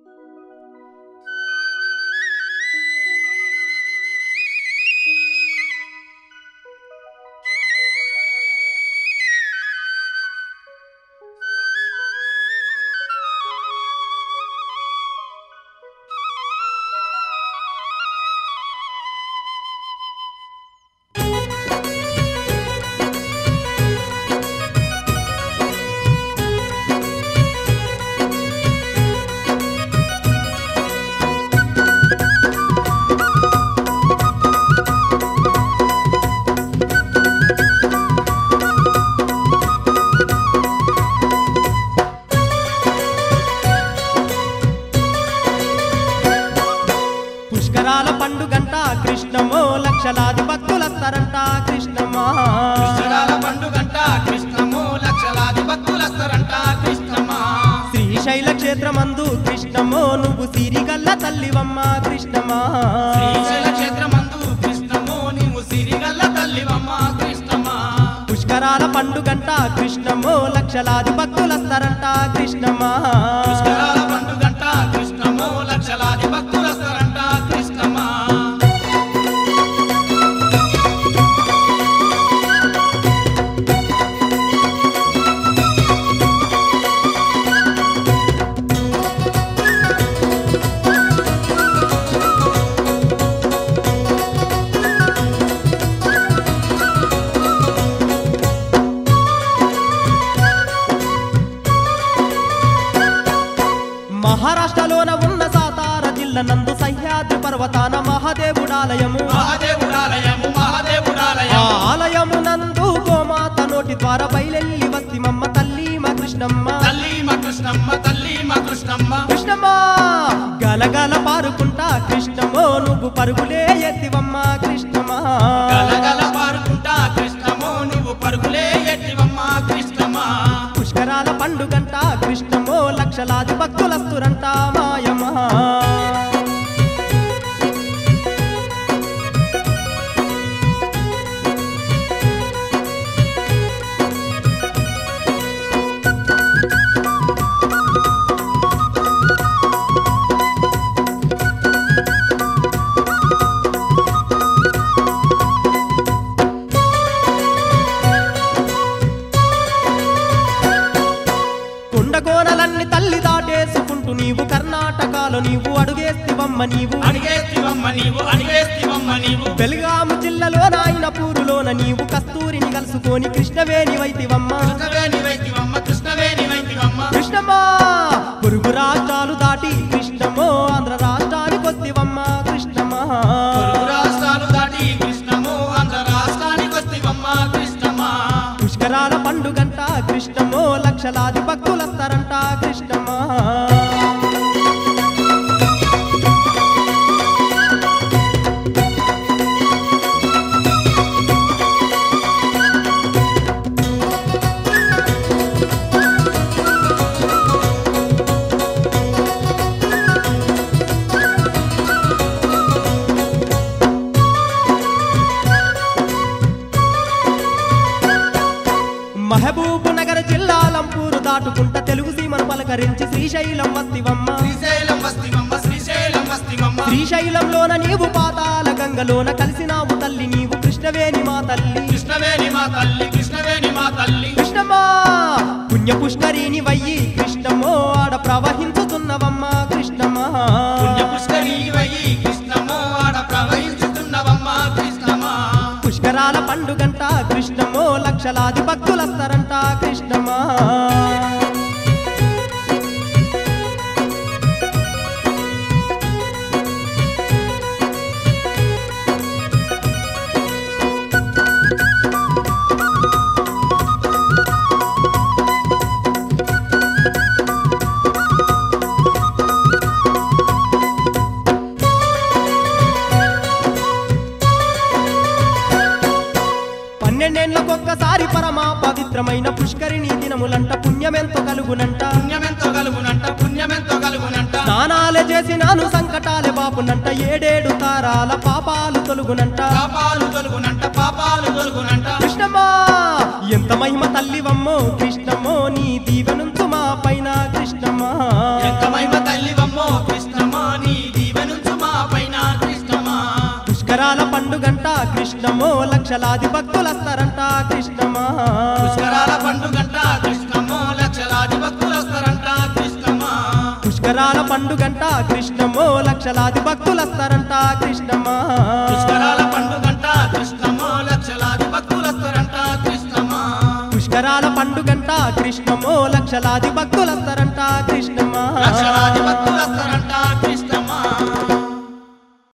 పుష్కరాల పండుగంట కృష్ణమో లక్షలాది భక్తులస్తారంట కృష్ణమా పుష్కరాల పండుగంట కృష్ణము లక్షలాది భక్తులస్తారంట కృష్ణమా శ్రీశైల క్షేత్రమందు కృష్ణమో నువ్వు సిరిగల్ల తల్లివమ్మ కృష్ణమా శ్రీశైల క్షేత్రమందు కృష్ణము నీవు సిరిగల్ల తల్లివమ్మ కృష్ణమా పుష్కరాల పండుగంట కృష్ణమో లక్షలాది భక్తులస్తారంట కృష్ణమా పుష్కరాల పండుగంట కృష్ణము లక్షలాది భక్తులస్తారంట కృష్ణమా మహారాష్ట్రలోన ఉన్న సాతార జిల్లా నందు సహ్యాద్రి పర్వతాన మహాదేవుడాలయము మహాదేవుడాలయము ఆ మహాదేవుడాలయము ఆలయము నందు గోమాత నోటి ద్వారా బయలెల్లి వస్తిమమ్మ తల్లి మా కృష్ణమ్మ తల్లి మా కృష్ణమ్మ తల్లి మా కృష్ణమ్మ కృష్ణమ్మా గలగల పారుకుంటా కృష్ణమో నువ్వు పరుగులే ఎత్తివమ్మ కృష్ణమా గలగల పారుకుంటా కృష్ణము నువ్వు పరుగులే ఎట్టివమ్మ కృష్ణమా పుష్కరాల పండుగంట కృష్ణమో లక్షలాది భక్తులస్తురంట మాయమా కొండకోనలన్నీ తల్లి దాటేసుకుంటూ నీవు కర్ణాటకలో నీవు అడుగేస్తివమ్మ నీవు అడిగేస్తివమ్మ నీవు అడిగేస్తివమ్మ నీవు బెల్గాము జిల్లాలో నాయన పూరులోన నీవు కస్తూరిని కలుసుకొని కృష్ణవేణి వైతివమ్మ కృష్ణవేణి వైతివమ్మ కృష్ణవేణి వైతివమ్మ కృష్ణమా పొరుగు రాష్ట్రాలు దాటి కృష్ణమో ఆంధ్ర రాష్ట్రానికి వస్తివమ్మ కృష్ణమా పొరుగు రాష్ట్రాలు దాటి కృష్ణము ఆంధ్ర రాష్ట్రానికి వస్తివమ్మ కృష్ణమా పుష్కరాల పండుగంట కృష్ణమో లక్షలాది భక్తులస్తారంట కృష్ణమా మహబూబ్ నగర్ జిల్లా లంపూరు దాటుకుంట తెలుగు సీమను పలకరించి శ్రీశైలం వస్తివమ్మ శ్రీశైలం వస్తివమ్మ శ్రీశైలం వస్తివమ్మ శ్రీశైలంలోన నీవు పాతాల గంగలోన కలిసినావు తల్లి నీవు కృష్ణవేణి మా తల్లి కృష్ణవేణి మా తల్లి కృష్ణవేణి మా తల్లి కృష్ణమా పుణ్య పుష్కరిని వయ్యి కృష్ణమో ఆడ ప్రవహించుతున్నవమ్మ కృష్ణమా పుణ్య పుష్కరి వయ్యి కృష్ణము ఆడ ప్రవహించుతున్నవమ్మ కృష్ణమా పుష్కరాల పండుగంట కృష్ణమో లక్షలాది భక్తులస్తారంట కృష్ణమా పన్నెండేళ్లకొక్కసారి పరమా పవిత్రమైన పుష్కరిణి దినములంట పుణ్యమెంతో కలుగునంట పుణ్యమెంతో కలుగునంట పుణ్యమెంతో కలుగునంట స్నానాలే చేసినాను సంకటాలే బాపునంట ఏడేడు తారాల పాపాలు తొలుగునంట పాపాలు తొలుగునంట పాపాలు తొలుగునంట కృష్ణమా ఎంత మహిమ తల్లివమ్మో కృష్ణమో నీ దీవెనుంచు మా పైన కృష్ణమా ఎంత మహిమ తల్లివమ్మో కృష్ణమో లక్షలాది భక్తులస్తారంట కృష్ణమా పుష్కరాల పండుగంట కృష్ణమో లక్షలాది భక్తులు వస్తారంట కృష్ణమా పుష్కరాల పండుగంట కృష్ణమో లక్షలాది భక్తులస్తారంట కృష్ణమా పుష్కరాల పండుగంట కృష్ణమో లక్షలాది భక్తులు వస్తారంట కృష్ణమా పుష్కరాల పండుగంట కృష్ణమో లక్షలాది భక్తులస్తారంట కృష్ణమా లక్షలాది భక్తులు వస్తారంట కృష్ణమా